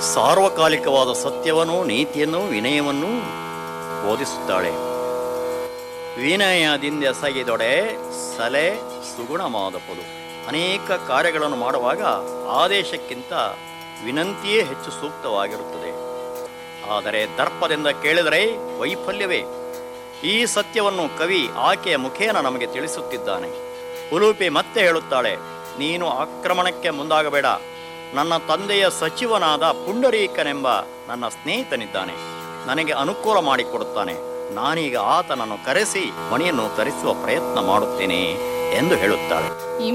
ಸಾರ್ವಕಾಲಿಕವಾದ ಸತ್ಯವನ್ನು ನೀತಿಯನ್ನು ವಿನಯವನ್ನು ಬೋಧಿಸುತ್ತಾಳೆ ವಿನಯದಿಂದ ಎಸಗಿದೊಡೆ ಸಲೆ ಸುಗುಣವಾದಪದು ಅನೇಕ ಕಾರ್ಯಗಳನ್ನು ಮಾಡುವಾಗ ಆದೇಶಕ್ಕಿಂತ ವಿನಂತಿಯೇ ಹೆಚ್ಚು ಸೂಕ್ತವಾಗಿರುತ್ತದೆ ಆದರೆ ದರ್ಪದಿಂದ ಕೇಳಿದರೆ ವೈಫಲ್ಯವೇ ಈ ಸತ್ಯವನ್ನು ಕವಿ ಆಕೆಯ ಮುಖೇನ ನಮಗೆ ತಿಳಿಸುತ್ತಿದ್ದಾನೆ ಉಲೂಪಿ ಮತ್ತೆ ಹೇಳುತ್ತಾಳೆ ನೀನು ಆಕ್ರಮಣಕ್ಕೆ ಮುಂದಾಗಬೇಡ ನನ್ನ ತಂದೆಯ ಸಚಿವನಾದ ಪುಂಡರೀಕನೆಂಬ ನನ್ನ ಸ್ನೇಹಿತನಿದ್ದಾನೆ ನನಗೆ ಅನುಕೂಲ ಮಾಡಿಕೊಡುತ್ತಾನೆ ನಾನೀಗ ಆತನನ್ನು ಕರೆಸಿ ಮಣಿಯನ್ನು ತರಿಸುವ ಪ್ರಯತ್ನ ಮಾಡುತ್ತೇನೆ ಎಂದು ಹೇಳುತ್ತಾಳೆ ಈ